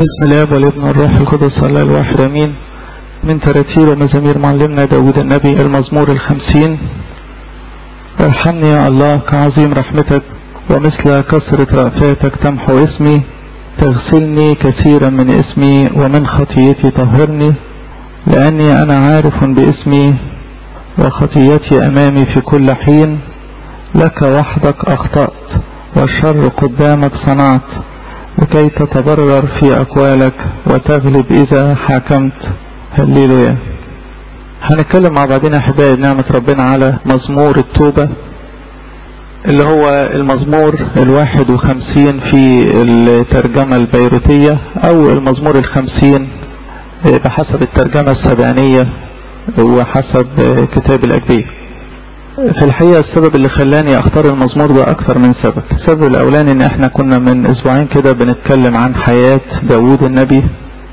بسم الله والابن الروح القدس الله الواحد امين من تراتير ومزامير معلمنا داود النبي المزمور الخمسين ارحمني يا الله كعظيم رحمتك ومثل كثرة رأفاتك تمحو اسمي تغسلني كثيرا من اسمي ومن خطيتي طهرني لأني أنا عارف باسمي وخطيتي أمامي في كل حين لك وحدك أخطأت والشر قدامك صنعت لكي تتبرر في أقوالك وتغلب إذا حكمت هللويا هنتكلم مع بعضنا أحبائي بنعمة ربنا على مزمور التوبة اللي هو المزمور الواحد وخمسين في الترجمة البيروتية أو المزمور الخمسين بحسب الترجمة السبعينية وحسب كتاب الأجبية في الحقيقة السبب اللي خلاني اختار المزمور ده اكثر من سبب السبب الاولاني ان احنا كنا من اسبوعين كده بنتكلم عن حياة داود النبي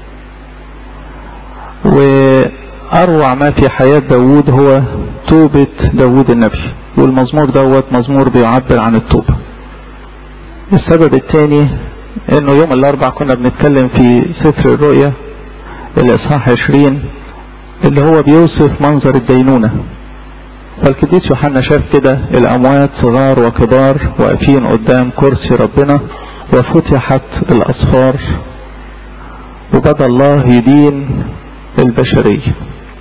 واروع ما في حياة داود هو توبة داود النبي والمزمور دوت مزمور بيعبر عن التوبة السبب الثاني انه يوم الاربع كنا بنتكلم في سفر الرؤيا الاصحاح 20 اللي هو بيوصف منظر الدينونه فالقديس يوحنا شاف كده الأموات صغار وكبار واقفين قدام كرسي ربنا وفتحت الأصفار وبدأ الله يدين البشرية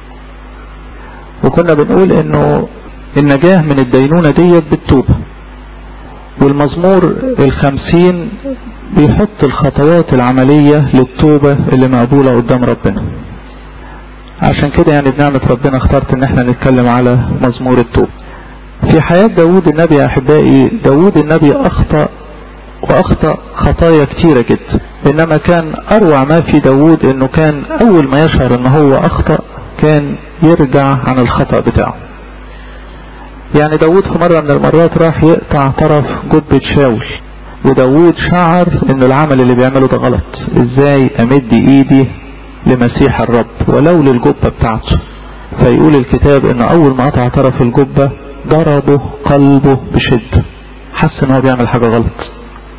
وكنا بنقول انه النجاة من الدينونة ديت بالتوبة والمزمور الخمسين بيحط الخطوات العملية للتوبة اللي مقبولة قدام ربنا عشان كده يعني بنعمة ربنا اخترت ان احنا نتكلم على مزمور التوب في حياة داود النبي يا احبائي داود النبي اخطأ واخطأ خطايا كتيرة جدا انما كان اروع ما في داود انه كان اول ما يشعر ان هو اخطأ كان يرجع عن الخطأ بتاعه يعني داود في مرة من المرات راح يقطع طرف جبة شاول وداود شعر ان العمل اللي بيعمله ده غلط ازاي امد ايدي لمسيح الرب ولو للجبة بتاعته فيقول الكتاب ان اول ما قطع طرف الجبة ضربه قلبه بشدة حس ان هو بيعمل حاجة غلط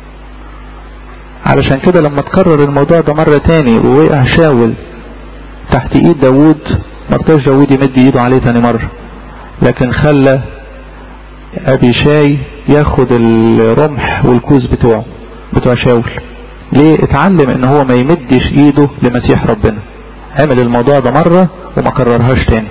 علشان كده لما تكرر الموضوع ده مرة تاني ووقع شاول تحت ايد داود مرتاش داود يمد ايده عليه تاني مرة لكن خلى ابي شاي ياخد الرمح والكوز بتوعه بتوع شاول ليه اتعلم ان هو ما يمدش ايده لمسيح ربنا عمل الموضوع ده مرة وما كررهاش تاني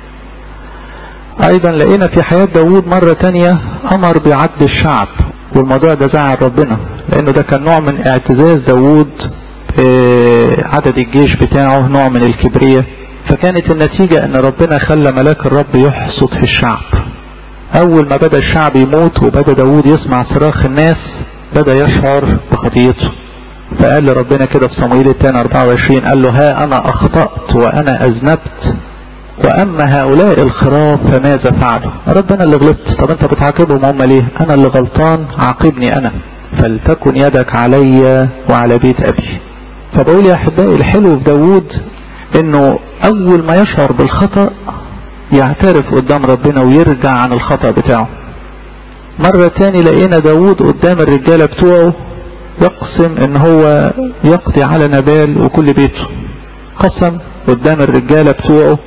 ايضا لقينا في حياة داود مرة تانية امر بعد الشعب والموضوع ده زعل ربنا لانه ده كان نوع من اعتزاز داود عدد الجيش بتاعه نوع من الكبرية فكانت النتيجة ان ربنا خلى ملاك الرب يحصد في الشعب اول ما بدأ الشعب يموت وبدأ داود يسمع صراخ الناس بدأ يشعر بخطيته فقال لربنا كده في صموئيل الثاني 24 قال له ها انا اخطأت وانا اذنبت واما هؤلاء الخراف فماذا فعلوا ربنا اللي غلطت طب انت بتعاقبهم هم ليه انا اللي غلطان عاقبني انا فلتكن يدك علي وعلى بيت ابي فبقول يا احبائي الحلو في داود انه اول ما يشعر بالخطأ يعترف قدام ربنا ويرجع عن الخطأ بتاعه مرة تاني لقينا داود قدام الرجالة بتوعه يقسم ان هو يقضي على نبال وكل بيته قسم قدام الرجالة بتوعه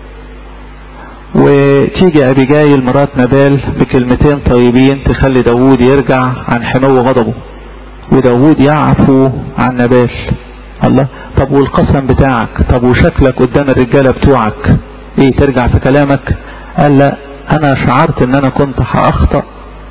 وتيجي ابيجايل مرات نبال بكلمتين طيبين تخلي داود يرجع عن حمو غضبه وداود يعفو عن نبال الله طب والقسم بتاعك طب وشكلك قدام الرجالة بتوعك ايه ترجع في كلامك قال لا انا شعرت ان انا كنت هاخطأ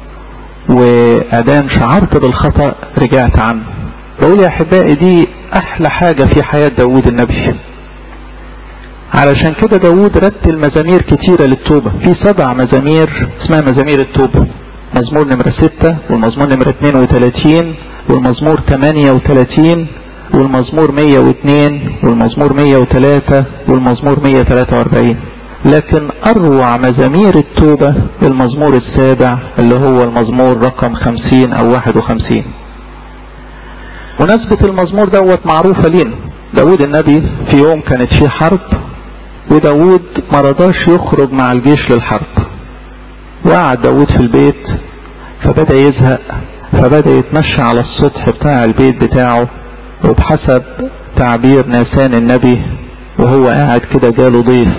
وادام شعرت بالخطأ رجعت عنه بقول يا احبائي دي احلى حاجة في حياة داود النبي علشان كده داود رتل مزامير كتيرة للتوبة في سبع مزامير اسمها مزامير التوبة مزمور نمرة ستة والمزمور نمرة 32 والمزمور 38 والمزمور 102 والمزمور 103 والمزمور 143 لكن اروع مزامير التوبة المزمور السابع اللي هو المزمور رقم خمسين او واحد وخمسين مناسبة المزمور دوت معروفة لينا داود النبي في يوم كانت فيه حرب وداود ما رضاش يخرج مع الجيش للحرب وقعد داود في البيت فبدأ يزهق فبدأ يتمشى على السطح بتاع البيت بتاعه وبحسب تعبير ناسان النبي وهو قاعد كده جاله ضيف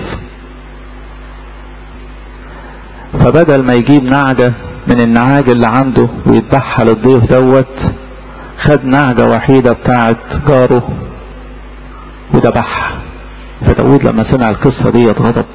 فبدل ما يجيب نعجة من النعاج اللي عنده ويذبحها للضيف دوت خد نعجة وحيدة بتاعت جاره وذبحها فداود لما سمع القصة دي غضب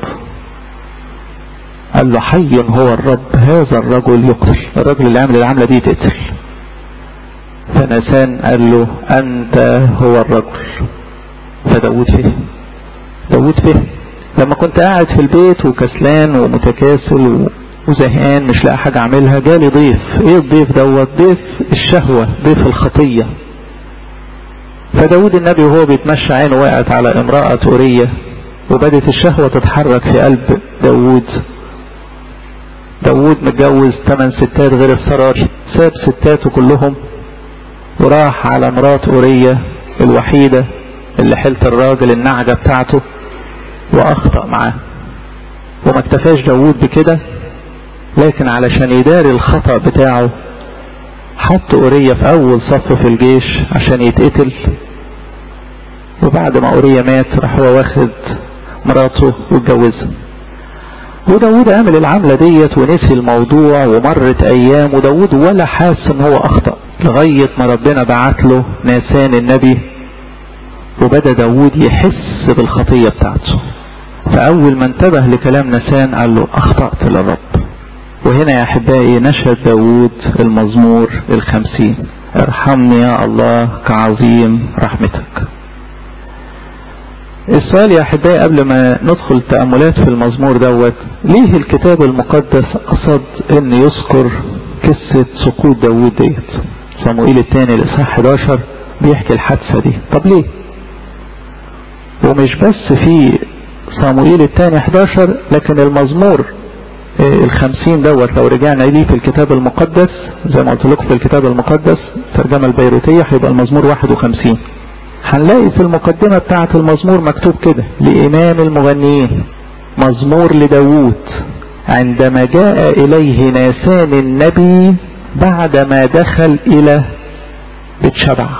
قال له حي هو الرب هذا الرجل يقتل الرجل اللي عمل العملة دي تقتل فنسان قال له انت هو الرجل فداود فهم داود فهم لما كنت قاعد في البيت وكسلان ومتكاسل وزهقان مش لاقي حاجة اعملها جالي ضيف ايه الضيف دوت ضيف الشهوة ضيف الخطية فداود النبي وهو بيتمشى عينه وقعت على امرأة أورية وبدت الشهوة تتحرك في قلب داود داود متجوز ثمان ستات غير السرار ساب ستاته كلهم وراح على مرات أورية الوحيدة اللي حلت الراجل النعجة بتاعته وأخطأ معاه وما اكتفاش داود بكده لكن علشان يداري الخطأ بتاعه حط أورية في أول صف في الجيش عشان يتقتل وبعد ما أورية مات راح هو واخد مراته واتجوزها وداود عمل العملة ديت ونسي الموضوع ومرت أيام وداود ولا حاس إن هو أخطأ لغاية ما ربنا بعت له ناسان النبي وبدأ داود يحس بالخطية بتاعته فأول ما انتبه لكلام نسان قال له أخطأت للرب وهنا يا أحبائي نشهد داود المزمور الخمسين ارحمني يا الله كعظيم رحمتك السؤال يا أحبائي قبل ما ندخل تأملات في المزمور دوت ليه الكتاب المقدس قصد ان يذكر قصة سقوط داود ديت صموئيل الثاني الإصحاح 11 بيحكي الحادثة دي طب ليه ومش بس في صموئيل الثاني 11 لكن المزمور الخمسين دوت لو رجعنا ليه في الكتاب المقدس زي ما قلت لكم في الكتاب المقدس ترجمة البيروتية هيبقى المزمور 51 هنلاقي في المقدمة بتاعة المزمور مكتوب كده لإمام المغنيين مزمور لداوود عندما جاء إليه ناسان النبي بعدما دخل إلى بيت شبع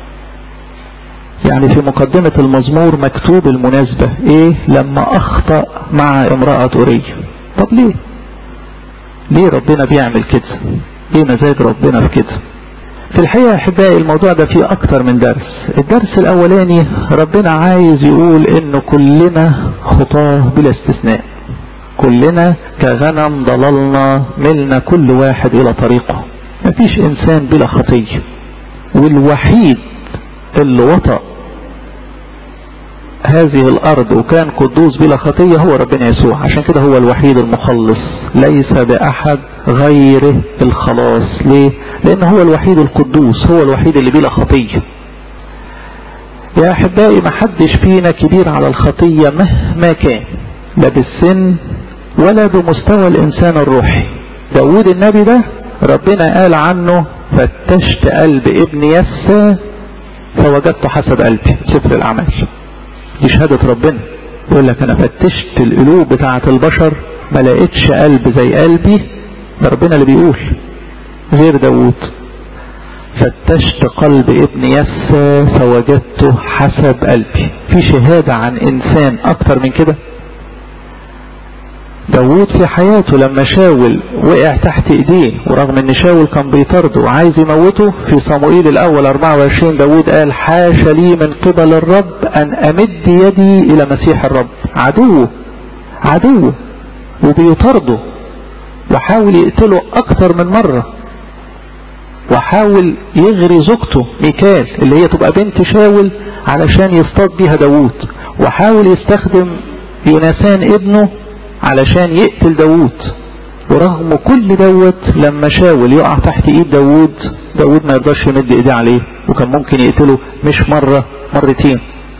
يعني في مقدمة المزمور مكتوب المناسبة ايه لما اخطأ مع امرأة أورية طب ليه ليه ربنا بيعمل كده ايه مزاج ربنا في كده في الحقيقة يا احبائي الموضوع ده فيه اكتر من درس الدرس الاولاني ربنا عايز يقول انه كلنا خطاه بلا استثناء كلنا كغنم ضللنا ملنا كل واحد الى طريقه مفيش انسان بلا خطية والوحيد اللي وطأ هذه الارض وكان قدوس بلا خطية هو ربنا يسوع عشان كده هو الوحيد المخلص ليس باحد غيره الخلاص ليه لان هو الوحيد القدوس هو الوحيد اللي بلا خطية يا احبائي ما حدش فينا كبير على الخطية مهما كان لا بالسن ولا بمستوى الانسان الروحي داود النبي ده ربنا قال عنه فتشت قلب ابن يسى فوجدته حسب قلبي سفر الاعمال دي شهادة ربنا يقول لك انا فتشت القلوب بتاعة البشر ما لقيتش قلب زي قلبي ده ربنا اللي بيقول غير داوود فتشت قلب ابن يسى فوجدته حسب قلبي في شهادة عن انسان اكتر من كده داوود في حياته لما شاول وقع تحت ايديه ورغم ان شاول كان بيطرده وعايز يموته في صموئيل الاول 24 داوود قال حاش لي من قبل الرب ان امد يدي الى مسيح الرب عدوه عدوه وبيطرده وحاول يقتله اكتر من مرة وحاول يغري زوجته ميكال اللي هي تبقى بنت شاول علشان يصطاد بيها داوود وحاول يستخدم يونسان ابنه علشان يقتل داوود ورغم كل دوت لما شاول يقع تحت ايد داوود داوود ما يقدرش يمد ايديه عليه وكان ممكن يقتله مش مرة مرتين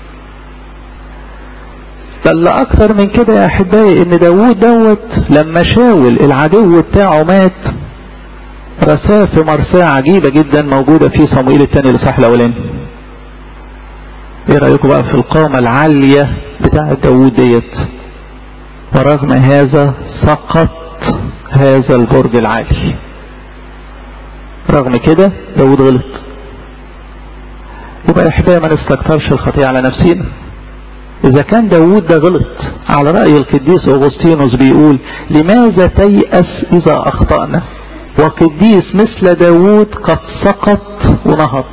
بل اكتر من كده يا احبائي ان داوود دوت لما شاول العدو بتاعه مات رساه في مرساه عجيبة جدا موجودة في صموئيل الثاني الاصحاح الاولاني ايه رايكم بقى في القامة العالية بتاعة داوود ديت ورغم هذا سقط هذا البرج العالي رغم كده داود غلط يبقى احنا ما نستكترش الخطيئة على نفسنا اذا كان داود ده غلط على رأي القديس اغسطينوس بيقول لماذا تيأس اذا اخطأنا وقديس مثل داود قد سقط ونهض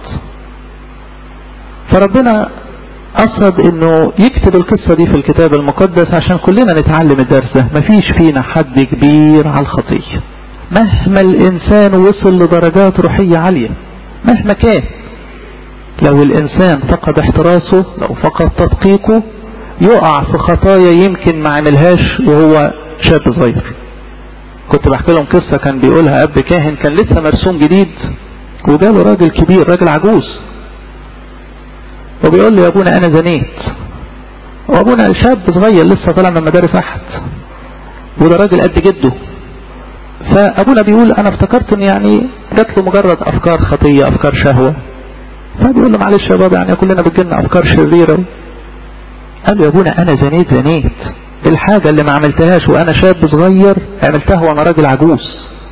فربنا قصد انه يكتب القصة دي في الكتاب المقدس عشان كلنا نتعلم الدرس ده مفيش فينا حد كبير على الخطية مهما الانسان وصل لدرجات روحية عالية مهما كان لو الانسان فقد احتراسه لو فقد تدقيقه يقع في خطايا يمكن ما عملهاش وهو شاب صغير كنت بحكي لهم قصة كان بيقولها اب كاهن كان لسه مرسوم جديد وجاله راجل كبير راجل عجوز وبيقول له يا ابونا انا زنيت وابونا شاب صغير لسه طالع من مدارس احد وده راجل قد جده فابونا بيقول انا افتكرت ان يعني جات له مجرد افكار خطية افكار شهوة فبيقول له معلش يا بابا يعني كلنا بتجيلنا افكار شريرة قال له يا ابونا انا زنيت زنيت الحاجة اللي ما عملتهاش وانا شاب صغير عملتها وانا راجل عجوز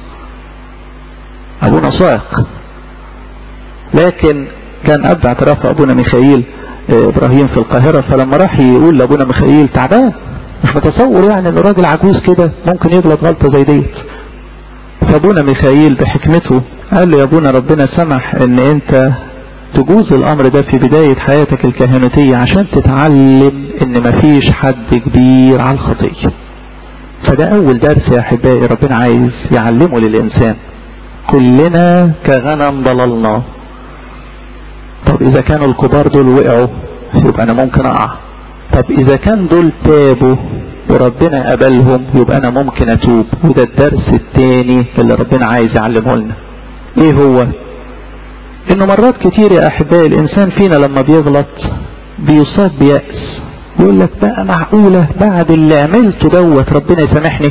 ابونا صائق لكن كان اب اعتراف ابونا ميخائيل ابراهيم في القاهرة فلما راح يقول لابونا ميخائيل تعبان مش متصور يعني ان راجل عجوز كده ممكن يغلط غلطة زي ديت فابونا ميخائيل بحكمته قال له يا ابونا ربنا سمح ان انت تجوز الامر ده في بداية حياتك الكهنوتية عشان تتعلم ان مفيش حد كبير على الخطية فده اول درس يا احبائي ربنا عايز يعلمه للانسان كلنا كغنم ضللنا طب اذا كانوا الكبار دول وقعوا يبقى انا ممكن اقع طب اذا كان دول تابوا وربنا قبلهم يبقى انا ممكن اتوب وده الدرس التاني اللي ربنا عايز يعلمه لنا ايه هو انه مرات كتير يا احبائي الانسان فينا لما بيغلط بيصاب بيأس يقول لك بقى معقولة بعد اللي عملته دوت ربنا يسامحني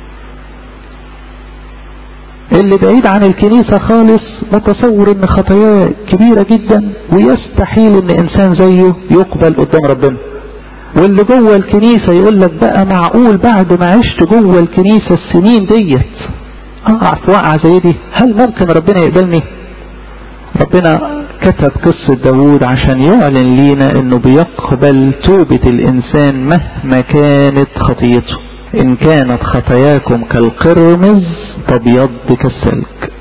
اللي بعيد عن الكنيسة خالص متصور ان خطاياه كبيرة جدا ويستحيل ان انسان زيه يقبل قدام ربنا واللي جوه الكنيسة يقول لك بقى معقول بعد ما عشت جوه الكنيسة السنين ديت اقع في وقعة زي دي هل ممكن ربنا يقبلني ربنا كتب قصة داود عشان يعلن لينا انه بيقبل توبة الانسان مهما كانت خطيته ان كانت خطاياكم كالقرمز تبيض كالسلك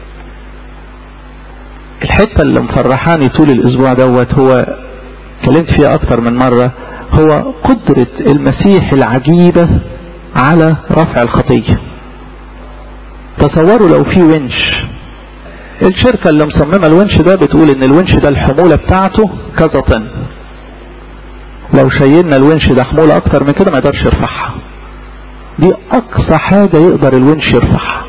الحتة اللي مفرحاني طول الاسبوع دوت هو كلمت فيها اكتر من مرة هو قدرة المسيح العجيبة على رفع الخطية تصوروا لو في ونش الشركة اللي مصممة الونش ده بتقول ان الونش ده الحمولة بتاعته كذا طن لو شيلنا الونش ده حمولة اكتر من كده ما يقدرش يرفعها دي اقصى حاجة يقدر الونش يرفعها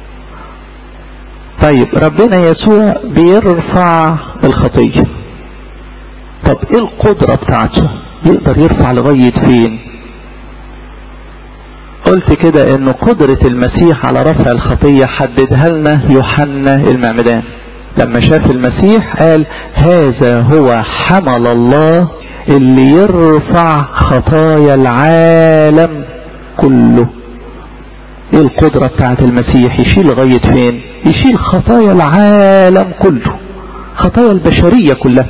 طيب ربنا يسوع بيرفع الخطية طب ايه القدرة بتاعته يقدر يرفع لغاية فين قلت كده ان قدرة المسيح على رفع الخطية حددها لنا يوحنا المعمدان لما شاف المسيح قال هذا هو حمل الله اللي يرفع خطايا العالم كله ايه القدرة بتاعت المسيح يشيل لغاية فين يشيل خطايا العالم كله خطايا البشرية كلها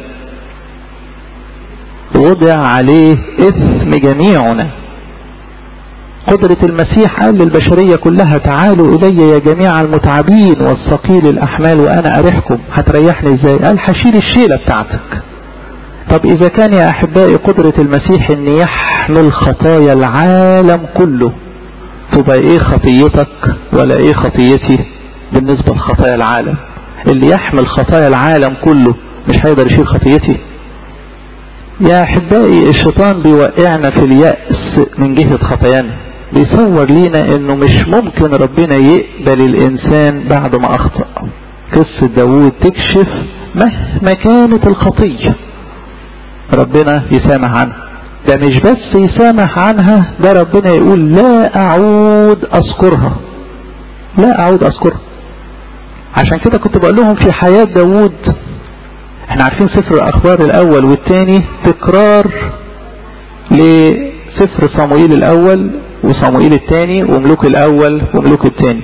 وضع عليه اثم جميعنا قدرة المسيح قال للبشرية كلها تعالوا إلي يا جميع المتعبين والثقيل الأحمال وأنا أريحكم هتريحني إزاي قال هشيل الشيلة بتاعتك طب إذا كان يا أحبائي قدرة المسيح أن يحمل خطايا العالم كله تبقى إيه خطيتك ولا إيه خطيتي بالنسبة لخطايا العالم اللي يحمل خطايا العالم كله مش هيقدر يشيل خطيتي يا أحبائي الشيطان بيوقعنا في اليأس من جهة خطايانا بيصور لينا انه مش ممكن ربنا يقبل الانسان بعد ما اخطأ قصة داوود تكشف مهما كانت الخطية ربنا يسامح عنها ده مش بس يسامح عنها ده ربنا يقول لا اعود اذكرها لا اعود اذكرها عشان كده كنت بقول لهم في حياة داوود احنا عارفين سفر الاخبار الاول والثاني تكرار لسفر صموئيل الاول وصموئيل الثاني وملوك الاول وملوك الثاني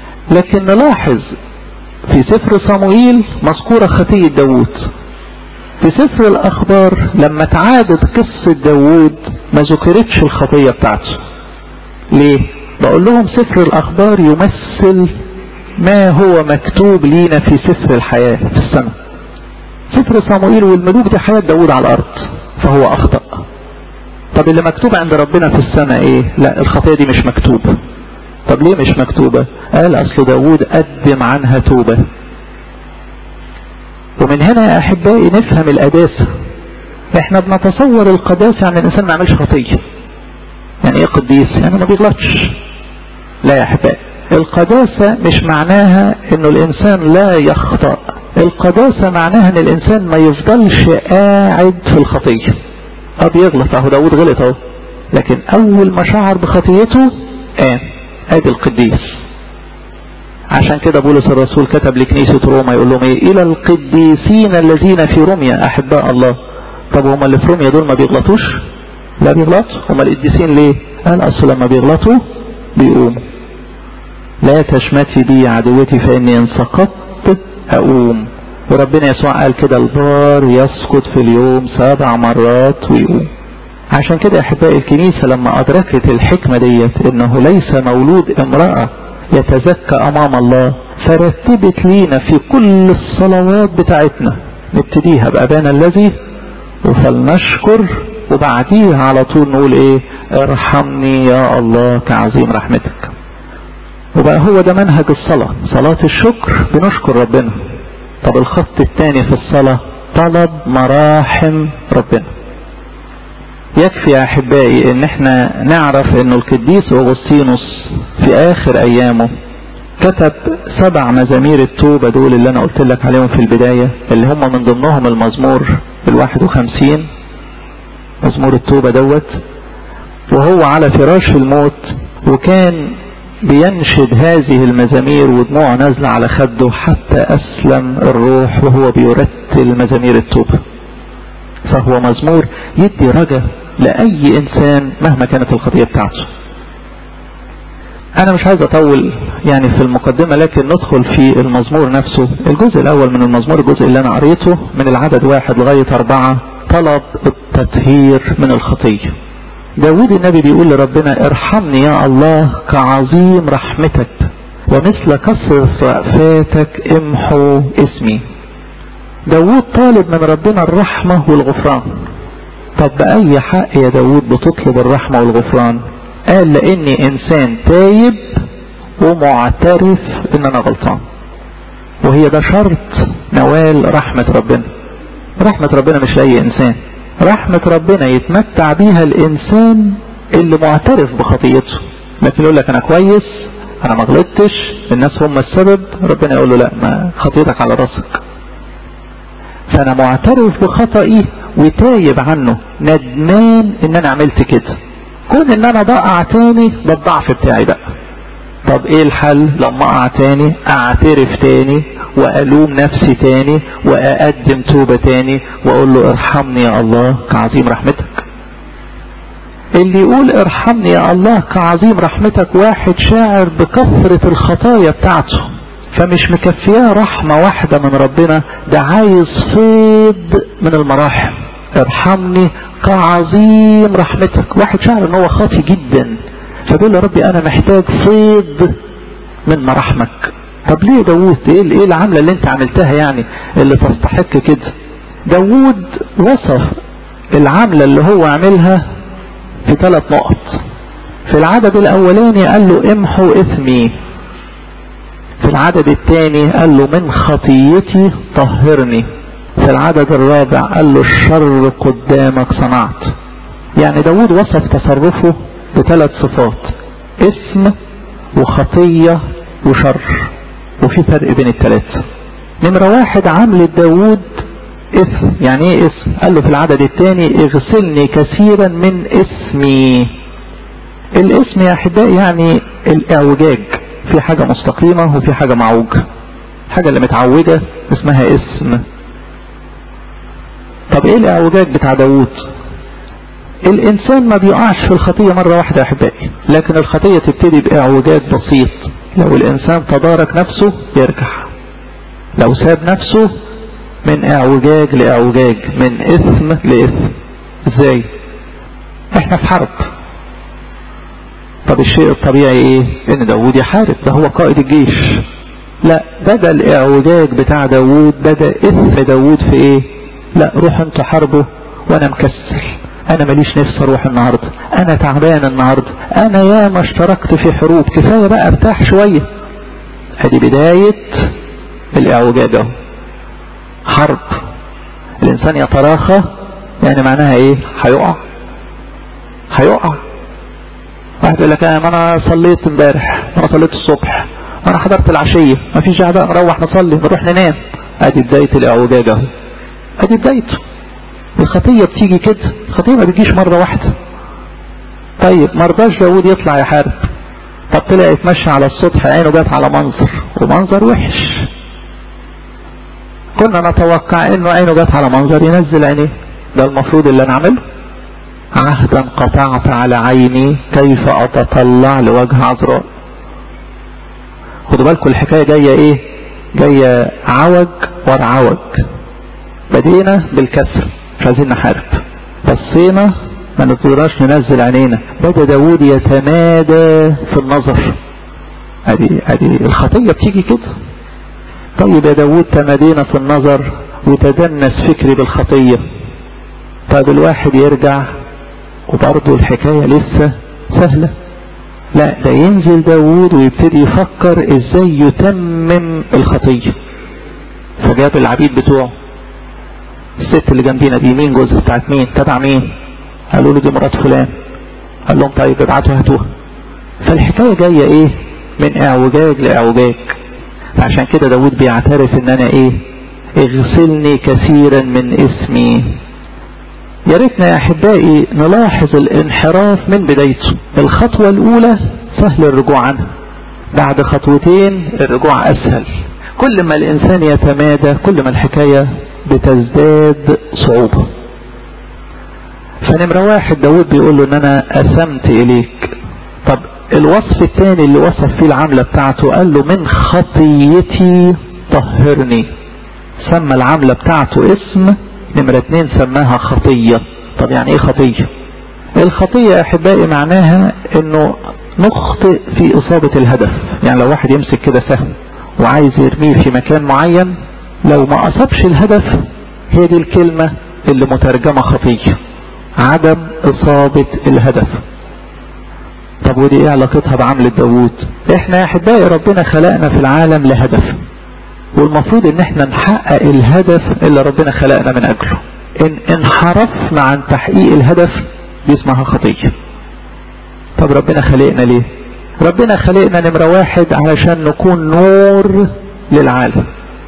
لكن نلاحظ في سفر صموئيل مذكورة خطية داوود في سفر الأخبار لما تعادت قصة داوود ما ذكرتش الخطية بتاعته ليه؟ بقول لهم سفر الأخبار يمثل ما هو مكتوب لينا في سفر الحياة في السنة سفر صموئيل والملوك دي حياة داوود على الأرض فهو أخطأ طب اللي مكتوب عند ربنا في السماء ايه لا الخطية دي مش مكتوبة طب ليه مش مكتوبة قال اصل داود قدم عنها توبة ومن هنا يا احبائي نفهم القداسة احنا بنتصور القداسة يعني الانسان ما يعملش خطية يعني ايه قديس يعني ما بيغلطش لا يا احبائي القداسة مش معناها انه الانسان لا يخطأ القداسة معناها ان الانسان ما يفضلش قاعد في الخطية اه بيغلط اهو داود غلط اهو لكن اول ما شعر بخطيته قام ادي القديس عشان كده بولس الرسول كتب لكنيسة روما يقول لهم ايه الى القديسين الذين في روميا احباء الله طب هم اللي في روميا دول ما بيغلطوش لا بيغلطوا هم القديسين ليه قال اصل لما بيغلطوا بيقوموا لا تشمتي بي عدوتي فاني ان سقطت اقوم وربنا يسوع قال كده البار يسقط في اليوم سبع مرات ويقوم عشان كده احبائي الكنيسة لما ادركت الحكمة ديت انه ليس مولود امرأة يتزكى امام الله فرتبت لينا في كل الصلوات بتاعتنا نبتديها بأبانا الذي وفلنشكر وبعديها على طول نقول ايه ارحمني يا الله كعظيم رحمتك وبقى هو ده منهج الصلاة صلاة الشكر بنشكر ربنا طب الخط الثاني في الصلاة طلب مراحم ربنا يكفي يا احبائي ان احنا نعرف انه القديس اغسطينوس في اخر ايامه كتب سبع مزامير التوبة دول اللي انا قلت لك عليهم في البداية اللي هم من ضمنهم المزمور الواحد وخمسين مزمور التوبة دوت وهو على فراش الموت وكان بينشد هذه المزامير ودموعه نازلة على خده حتى أسلم الروح وهو بيرتل مزامير التوبة فهو مزمور يدي رجا لأي إنسان مهما كانت الخطية بتاعته أنا مش عايز أطول يعني في المقدمة لكن ندخل في المزمور نفسه الجزء الأول من المزمور الجزء اللي أنا قريته من العدد واحد لغاية أربعة طلب التطهير من الخطية داود النبي بيقول لربنا ارحمني يا الله كعظيم رحمتك ومثل كسر رأفاتك امحو اسمي داود طالب من ربنا الرحمة والغفران طب بأي حق يا داود بتطلب الرحمة والغفران قال لاني انسان تايب ومعترف ان انا غلطان وهي ده شرط نوال رحمة ربنا رحمة ربنا مش لأي انسان رحمة ربنا يتمتع بيها الانسان اللي معترف بخطيته لكن يقول لك انا كويس انا ما غلطتش الناس هم السبب ربنا يقول له لا ما خطيتك على راسك فانا معترف بخطئي وتايب عنه ندمان ان انا عملت كده كون ان انا بقع تاني ده الضعف بتاعي بقى طب ايه الحل لما اقع تاني اعترف تاني والوم نفسي تاني واقدم توبة تاني واقول له ارحمني يا الله كعظيم رحمتك اللي يقول ارحمني يا الله كعظيم رحمتك واحد شاعر بكثرة الخطايا بتاعته فمش مكفياه رحمة واحدة من ربنا ده عايز فيض من المراحم ارحمني كعظيم رحمتك واحد شاعر ان هو خاطي جدا فبيقول يا ربي انا محتاج فيض من مراحمك طب ليه داوود ايه ايه العملة اللي انت عملتها يعني اللي تستحق كده داوود وصف العملة اللي هو عملها في ثلاث نقط في العدد الاولاني قال له امحو اثمي في العدد الثاني قال له من خطيتي طهرني في العدد الرابع قال له الشر قدامك صنعت يعني داود وصف تصرفه بثلاث صفات اسم وخطية وشر وفي فرق بين الثلاثة نمرة واحد عمل داود اسم يعني ايه اسم قال له في العدد الثاني اغسلني كثيرا من اسمي الاسم يا احبائي يعني الاعوجاج في حاجة مستقيمة وفي حاجة معوجة حاجة اللي متعوجة اسمها اسم طب ايه الاعوجاج بتاع داوود الانسان ما بيقعش في الخطية مرة واحدة يا احبائي لكن الخطية تبتدي باعوجاج بسيط لو الانسان تدارك نفسه يرجع لو ساب نفسه من اعوجاج لاعوجاج من اثم لاثم ازاي احنا في حرب طب الشيء الطبيعي ايه ان داود يحارب ده هو قائد الجيش لا بدا الاعوجاج بتاع داود بدا اثم داود في ايه لا روح انتوا حاربوا وانا مكسل انا ماليش نفس اروح النهاردة انا تعبان النهاردة انا يا ما اشتركت في حروب كفاية بقى ارتاح شوية ادي بداية الاعوجاج اهو حرب الانسان يتراخى يعني معناها ايه هيقع هيقع واحد يقول لك ما انا صليت امبارح ما انا صليت الصبح ما انا حضرت العشية ما فيش داعي بقى نروح نصلي نروح ننام ادي بداية الاعوجاج اهو ادي بدايته الخطية بتيجي كده الخطية ما بتجيش مرة واحدة طيب مرضاش داود يطلع يحارب طب طلع يتمشى على السطح عينه جت على منظر ومنظر وحش كنا نتوقع انه عينه جت على منظر ينزل عينيه ده المفروض اللي انا اعمله عهدا قطعت على عيني كيف اتطلع لوجه عذراء خدوا بالكم الحكاية جاية ايه جاية عوج ورا عوج بدينا بالكسر مش عايزين نحارب بصينا ما نقدرش ننزل عينينا بدا داود يتمادى في النظر ادي ادي الخطيه بتيجي كده طيب يا داود تمادينا في النظر وتدنس فكري بالخطيه طيب الواحد يرجع وبرضه الحكايه لسه سهله لا ده ينزل داود ويبتدي يفكر ازاي يتمم الخطيه فجاب العبيد بتوعه الست اللي جنبينا دي مين جوز بتاعت مين تبع مين قالوا له دي مرات فلان قال لهم طيب ابعتوا هاتوها فالحكاية جاية ايه من اعوجاج لاعوجاج عشان كده داود بيعترف ان انا ايه اغسلني كثيرا من اسمي يا ريتنا يا احبائي نلاحظ الانحراف من بدايته الخطوة الاولى سهل الرجوع عنها بعد خطوتين الرجوع اسهل كل ما الانسان يتمادى كل ما الحكاية بتزداد صعوبة فنمرة واحد داود بيقول له ان انا اسمت اليك طب الوصف الثاني اللي وصف فيه العملة بتاعته قال له من خطيتي طهرني سمى العملة بتاعته اسم نمرة اتنين سماها خطية طب يعني ايه خطية الخطية يا احبائي معناها انه نخطئ في اصابة الهدف يعني لو واحد يمسك كده سهم وعايز يرميه في مكان معين لو ما اصابش الهدف هي دي الكلمة اللي مترجمة خطية عدم اصابة الهدف طب ودي ايه علاقتها بعملة داوود احنا يا احبائي ربنا خلقنا في العالم لهدف والمفروض ان احنا نحقق الهدف اللي ربنا خلقنا من اجله ان انحرفنا عن تحقيق الهدف دي اسمها خطية طب ربنا خلقنا ليه ربنا خلقنا نمرة واحد علشان نكون نور للعالم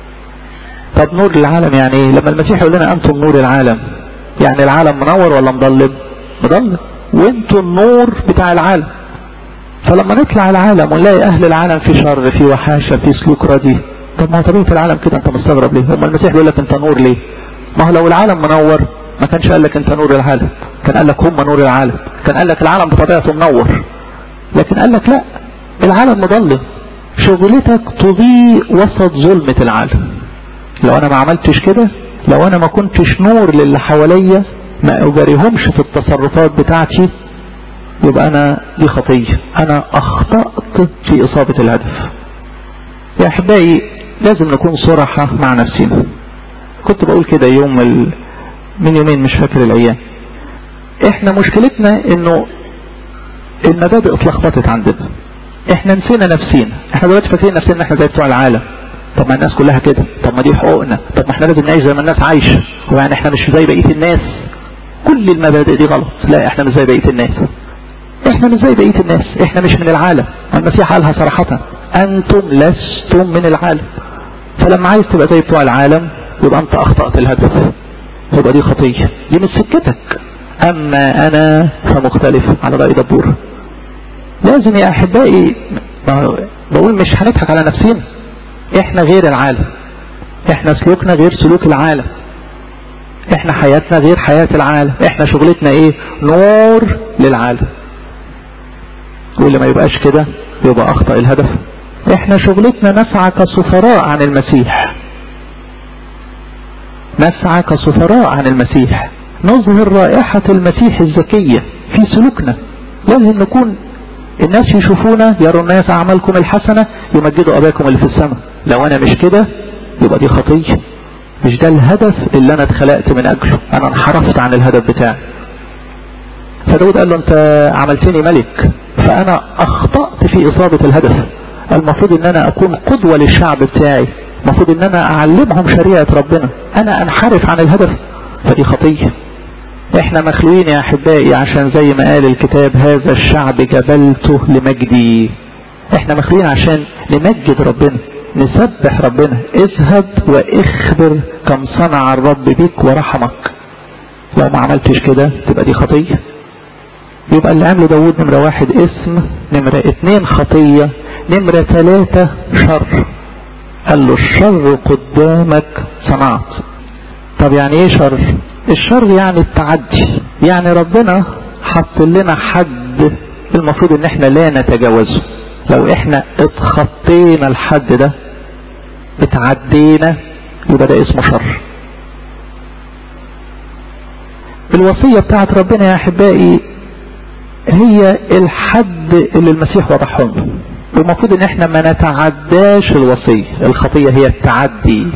طب نور للعالم يعني ايه لما المسيح يقول لنا انتم نور العالم يعني العالم منور ولا مضلم مضلم وانتم النور بتاع العالم فلما نطلع العالم ونلاقي اهل العالم في شر في وحاشة في سلوك ردي طب ما هو طبيعة العالم كده انت مستغرب ليه هم المسيح بيقول لك انت نور ليه ما هو لو العالم منور ما كانش قال لك انت نور العالم كان قال لك هم نور العالم كان قال لك العالم بطبيعته منور لكن قال لك لا العالم مضلم شغلتك تضيء وسط ظلمة العالم لو انا ما عملتش كده لو انا ما كنتش نور للي حواليا ما اجاريهمش في التصرفات بتاعتي يبقى انا دي خطية انا اخطأت في اصابة الهدف يا احبائي لازم نكون صراحة مع نفسنا كنت بقول كده يوم ال... من يومين مش فاكر الايام احنا مشكلتنا انه المبادئ اتلخبطت عندنا احنا نسينا نفسينا احنا دلوقتي فاكرين نفسنا ان احنا زي بتوع العالم طب ما الناس كلها كده طب ما دي حقوقنا طب ما احنا لازم نعيش زي ما الناس عايشة هو يعني احنا مش زي بقية الناس كل المبادئ دي غلط لا احنا مش زي بقية الناس احنا مش زي بقية الناس احنا مش من العالم المسيح قالها صراحة انتم لستم من العالم فلما عايز تبقى زي بتوع العالم يبقى انت اخطأت الهدف يبقى دي خطية دي مش سكتك اما انا فمختلف على رأي دبور لازم يا احبائي بقول مش هنضحك على نفسنا احنا غير العالم احنا سلوكنا غير سلوك العالم احنا حياتنا غير حياة العالم احنا شغلتنا ايه نور للعالم واللي ما يبقاش كده يبقى اخطأ الهدف احنا شغلتنا نسعى كسفراء عن المسيح نسعى كسفراء عن المسيح نظهر رائحة المسيح الزكية في سلوكنا لازم نكون الناس يشوفونا يروا الناس أعمالكم الحسنة يمجدوا أباكم اللي في السماء لو أنا مش كده يبقى دي خطية مش ده الهدف اللي أنا اتخلقت من أجله أنا انحرفت عن الهدف بتاعي فداود قال له أنت عملتني ملك فأنا أخطأت في إصابة الهدف المفروض أن أنا أكون قدوة للشعب بتاعي المفروض أن أنا أعلمهم شريعة ربنا أنا أنحرف عن الهدف فدي خطية احنا مخلوقين يا احبائي عشان زي ما قال الكتاب هذا الشعب جبلته لمجدي احنا مخلوقين عشان نمجد ربنا نسبح ربنا اذهب واخبر كم صنع الرب بك ورحمك لو ما عملتش كده تبقى دي خطية يبقى اللي عمله داود نمرة واحد اسم نمرة اتنين خطية نمرة ثلاثة شر قال له الشر قدامك صنعت طب يعني ايه شر الشر يعني التعدي يعني ربنا حط لنا حد المفروض ان احنا لا نتجاوزه لو احنا اتخطينا الحد ده اتعدينا يبقى ده اسمه شر الوصية بتاعت ربنا يا احبائي هي الحد اللي المسيح وضحه لنا والمفروض ان احنا ما نتعداش الوصية الخطية هي التعدي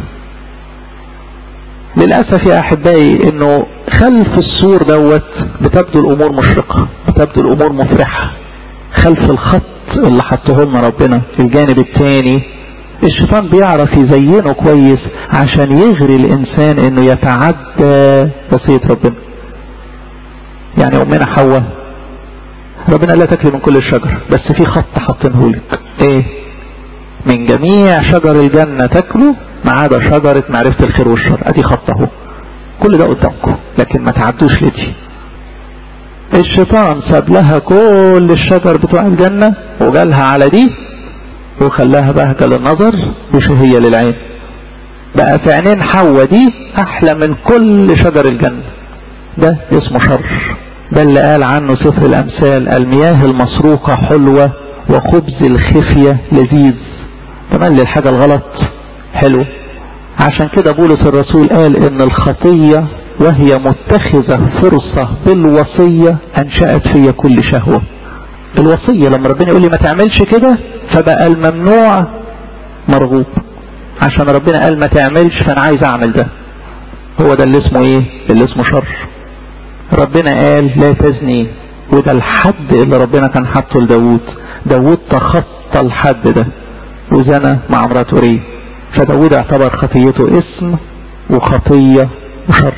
للأسف يا أحبائي أنه خلف السور دوت بتبدو الأمور مشرقة بتبدو الأمور مفرحة خلف الخط اللي حطه لنا ربنا في الجانب الثاني الشيطان بيعرف يزينه كويس عشان يغري الإنسان أنه يتعدى وصية ربنا يعني أمنا حواء ربنا لا تاكلي من كل الشجر بس في خط حاطينه لك ايه من جميع شجر الجنة تاكلوا ما عدا شجرة معرفة الخير والشر ادي خط اهو كل ده قدامكم لكن ما تعدوش لدي الشيطان ساب لها كل الشجر بتوع الجنة وجالها على دي وخلاها بهجة للنظر وشهية للعين بقى في عينين حواء دي احلى من كل شجر الجنة ده اسمه شر ده اللي قال عنه سفر الامثال المياه المسروقة حلوة وخبز الخفية لذيذ تملي الحاجة الغلط حلو عشان كده بولس الرسول قال ان الخطية وهي متخذة فرصة بالوصية انشأت في كل شهوة الوصية لما ربنا يقول لي ما تعملش كده فبقى الممنوع مرغوب عشان ربنا قال ما تعملش فانا عايز اعمل ده هو ده اللي اسمه ايه اللي اسمه شر ربنا قال لا تزني وده الحد اللي ربنا كان حاطه لداود داود تخطى الحد ده وزنى مع امرأة أوريه فداود اعتبر خطيته اسم وخطية وشر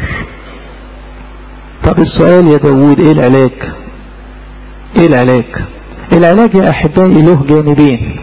طب السؤال يا داود ايه العلاج ايه العلاج العلاج يا احبائي له جانبين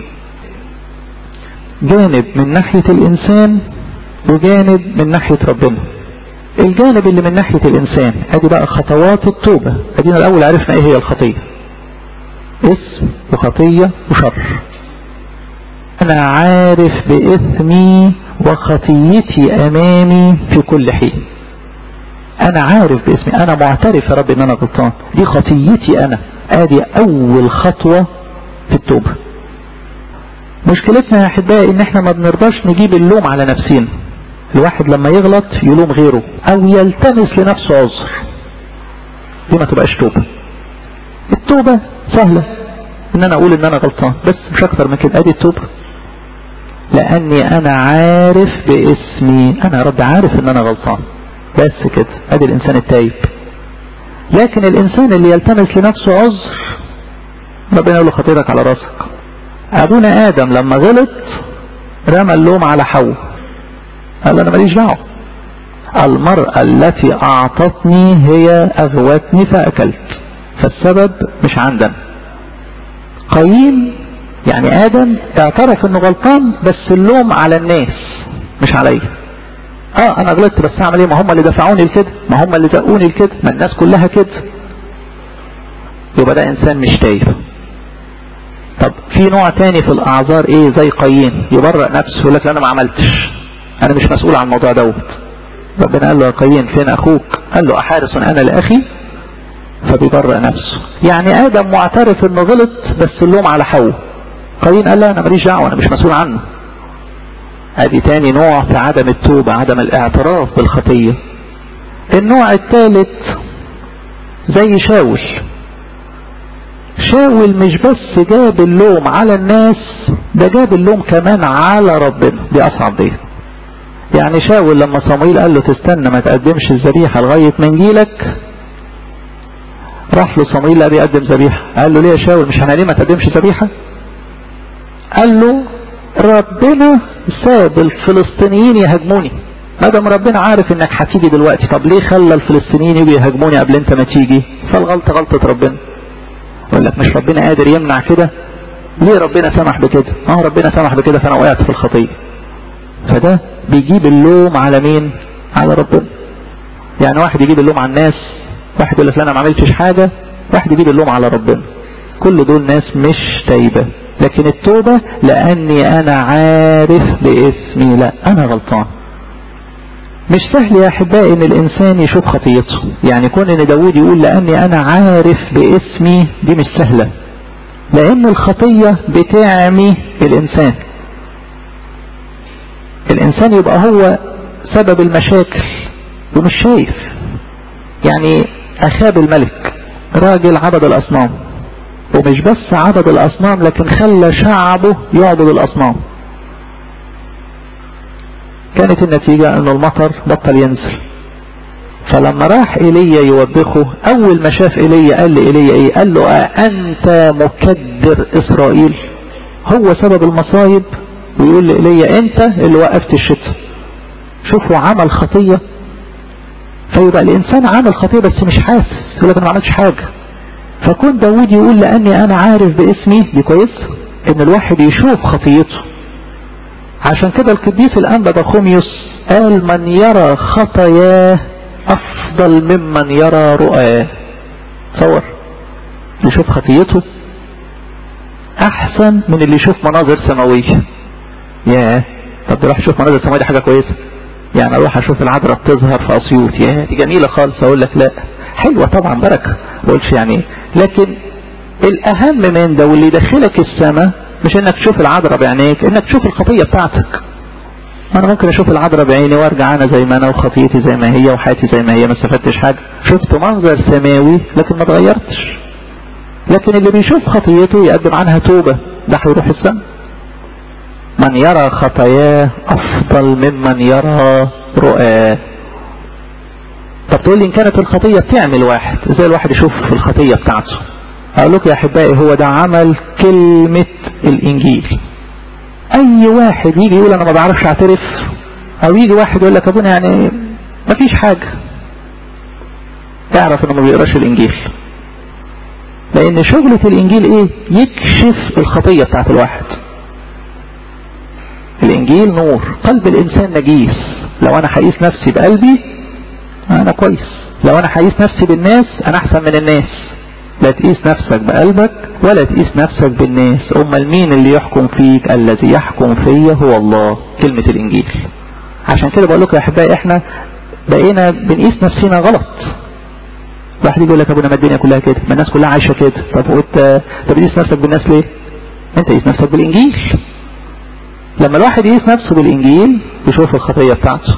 جانب من ناحية الانسان وجانب من ناحية ربنا الجانب اللي من ناحية الانسان ادي بقى خطوات التوبة ادينا الاول عرفنا ايه هي الخطية اسم وخطية وشر انا عارف باثمي وخطيتي امامي في كل حين انا عارف باسمي انا معترف يا رب ان انا غلطان دي خطيتي انا ادي اول خطوة في التوبة مشكلتنا يا احبائي ان احنا ما بنرضاش نجيب اللوم على نفسنا الواحد لما يغلط يلوم غيره او يلتمس لنفسه عذر دي ما تبقاش توبة التوبة سهلة ان انا اقول ان انا غلطان بس مش اكتر من كده ادي التوبة لاني انا عارف باسمي انا يا رب عارف ان انا غلطان بس كده ادي الانسان التايب لكن الانسان اللي يلتمس لنفسه عذر ربنا يقول له خطيرك على راسك ابونا ادم لما غلط رمى اللوم على حواء قال انا ماليش دعوه المرأة التي اعطتني هي اغوتني فاكلت فالسبب مش عندنا قايين يعني ادم اعترف انه غلطان بس اللوم على الناس مش عليا اه انا غلطت بس اعمل ايه ما هم اللي دفعوني لكده ما هم اللي زقوني لكده ما الناس كلها كده يبقى ده انسان مش تايب طب في نوع تاني في الاعذار ايه زي قايين يبرأ نفسه يقول لك انا ما عملتش انا مش مسؤول عن الموضوع دوت ربنا قال له يا قايين فين اخوك قال له احارس انا لاخي فبيبرأ نفسه يعني ادم معترف انه غلط بس اللوم على حواء قايين قال لا انا ماليش دعوه انا مش مسؤول عنه ادي تاني نوع في عدم التوبة عدم الاعتراف بالخطية النوع الثالث زي شاول شاول مش بس جاب اللوم على الناس ده جاب اللوم كمان على ربنا دي اصعب دي يعني شاول لما صمويل قال له تستنى ما تقدمش الذبيحه لغايه ما نجيلك راح له صمويل لا بيقدم ذبيحه قال له ليه يا شاول مش انا ليه ما تقدمش ذبيحه قال له ربنا ساب الفلسطينيين يهاجموني ما دام ربنا عارف انك هتيجي دلوقتي طب ليه خلى الفلسطينيين يجوا يهاجموني قبل انت ما تيجي فالغلطه غلطه ربنا يقول لك مش ربنا قادر يمنع كده ليه ربنا سمح بكده اه ربنا سمح بكده فانا وقعت في الخطيه فده بيجيب اللوم على مين على ربنا يعني واحد يجيب اللوم على الناس واحد يقول لك لا انا ما عملتش حاجه واحد يجيب اللوم على ربنا كل دول ناس مش تايبه لكن التوبه لاني انا عارف باسمي لا انا غلطان مش سهل يا احبائي ان الانسان يشوف خطيته يعني كون ان داود يقول لاني انا عارف باسمي دي مش سهلة لان الخطية بتعمي الانسان الانسان يبقى هو سبب المشاكل ومش شايف يعني اخاب الملك راجل عبد الاصنام ومش بس عبد الاصنام لكن خلى شعبه يعبد الاصنام كانت النتيجة ان المطر بطل ينزل فلما راح ايليا يوبخه اول ما شاف ايليا قال لايليا ايه قال له انت مكدر اسرائيل هو سبب المصايب ويقول لايليا انت اللي وقفت الشتاء شوفوا عمل خطية فيبقى الانسان عمل خطية بس مش حاسس يقول لك انا ما عملتش حاجة فكون داود يقول لاني انا عارف باسمي دي كويس ان الواحد يشوف خطيته عشان كده القديس الأنبا بخوميوس قال من يرى خطاياه أفضل ممن يرى رؤاه تصور يشوف خطيته أحسن من اللي يشوف مناظر سماوية ياه طب تروح تشوف مناظر سماوية دي حاجة كويسة يعني أروح أشوف العذراء بتظهر في أسيوط ياه دي جميلة خالص أقول لك لا حلوة طبعا بركة ما بقولش يعني لكن الأهم من ده واللي يدخلك السماء مش انك تشوف العذراء بعينيك انك تشوف الخطية بتاعتك انا ممكن اشوف العذراء بعيني وارجع انا زي ما انا وخطيتي زي ما هي وحياتي زي ما هي ما استفدتش حاجة شفت منظر سماوي لكن ما اتغيرتش لكن اللي بيشوف خطيته يقدم عنها توبة ده هيروح السماء من يرى خطاياه افضل ممن يرى رؤاه طب تقول لي ان كانت الخطية بتعمل واحد ازاي الواحد يشوف في الخطية بتاعته اقول لكم يا احبائي هو ده عمل كلمة الانجيل اي واحد يجي يقول انا ما بعرفش اعترف او يجي واحد يقول لك ابونا يعني ما فيش حاجة تعرف انه ما بيقراش الانجيل لان شغلة الانجيل ايه يكشف الخطية بتاعت الواحد الانجيل نور قلب الانسان نجيس لو انا حقيس نفسي بقلبي انا كويس لو انا حقيس نفسي بالناس انا احسن من الناس لا تقيس نفسك بقلبك ولا تقيس نفسك بالناس امال مين اللي يحكم فيك الذي يحكم فيا هو الله كلمة الانجيل عشان كده بقول لكم يا احبائي احنا بقينا بنقيس نفسنا غلط واحد يقول لك ابونا ما الدنيا كلها كده ما الناس كلها عايشه كده طب وانت طب تقيس نفسك بالناس ليه انت قيس نفسك بالانجيل لما الواحد يقيس نفسه بالانجيل يشوف الخطيه بتاعته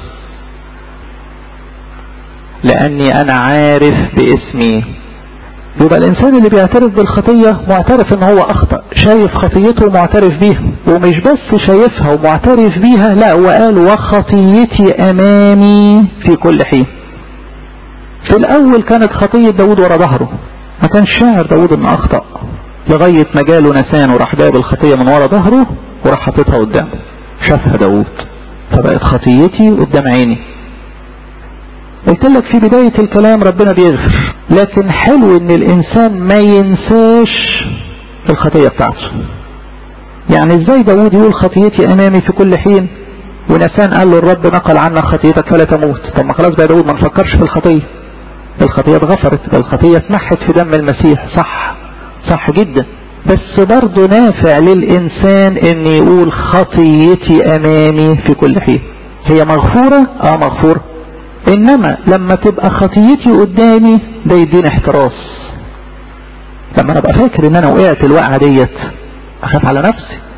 لاني انا عارف باسمي يبقى الانسان اللي بيعترف بالخطية معترف ان هو اخطأ شايف خطيته ومعترف بيها ومش بس شايفها ومعترف بيها لا وقال وخطيتي امامي في كل حين في الاول كانت خطية داود ورا ظهره ما كانش شاعر داود انه اخطأ لغاية ما جاله نسان وراح جايب الخطية من ورا ظهره وراح حاططها قدامه شافها داود فبقت خطيتي قدام عيني قلت لك في بداية الكلام ربنا بيغفر لكن حلو ان الانسان ما ينساش الخطية بتاعته يعني ازاي داود يقول خطيتي امامي في كل حين ونسان قال له الرب نقل عنك خطيتك فلا تموت طب ما خلاص بقى داود ما نفكرش في الخطية الخطية اتغفرت الخطية اتمحت في دم المسيح صح صح جدا بس برضه نافع للإنسان ان يقول خطيتي امامي في كل حين هي مغفورة اه مغفورة انما لما تبقى خطيتي قدامي ده يديني احتراس لما انا ابقى فاكر ان انا وقعت الوقعة ديت اخاف على نفسي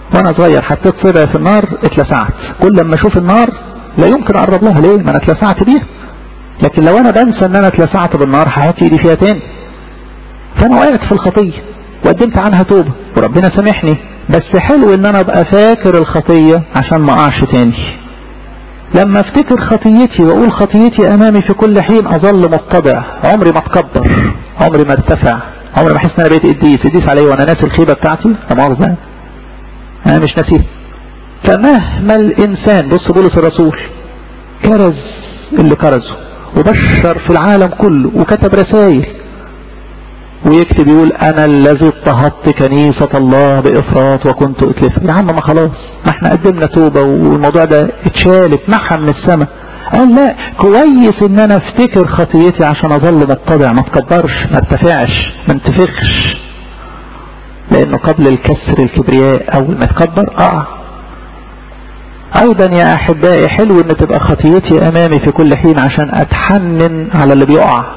وانا صغير حطيت صبعي في النار اتلسعت كل لما اشوف النار لا يمكن اقرب لها ليه ما انا اتلسعت بيها لكن لو انا بنسى ان انا اتلسعت بالنار هحط ايدي فيها تاني فانا وقعت في الخطية وقدمت عنها توبة وربنا سامحني بس حلو ان انا ابقى فاكر الخطية عشان ما اقعش تاني لما افتكر خطيتي واقول خطيتي امامي في كل حين اظل متضع عمري ما اتكبر عمري ما ارتفع عمري ما احس ان انا بقيت قديس قديس عليا وانا ناسي الخيبة بتاعتي لا مؤاخذة انا مش ناسيه فمهما الانسان بص بولس الرسول كرز اللي كرزه وبشر في العالم كله وكتب رسائل ويكتب يقول انا الذي اضطهدت كنيسة الله بافراط وكنت اتلف يا عم ما خلاص ما احنا قدمنا توبة والموضوع ده اتشال اتمحى من السماء قال لا كويس ان انا افتكر خطيتي عشان اظل متضع ما اتكبرش ما ارتفعش ما انتفخش لانه قبل الكسر الكبرياء اول ما اتكبر اقع ايضا يا احبائي حلو ان تبقى خطيتي امامي في كل حين عشان اتحنن على اللي بيقع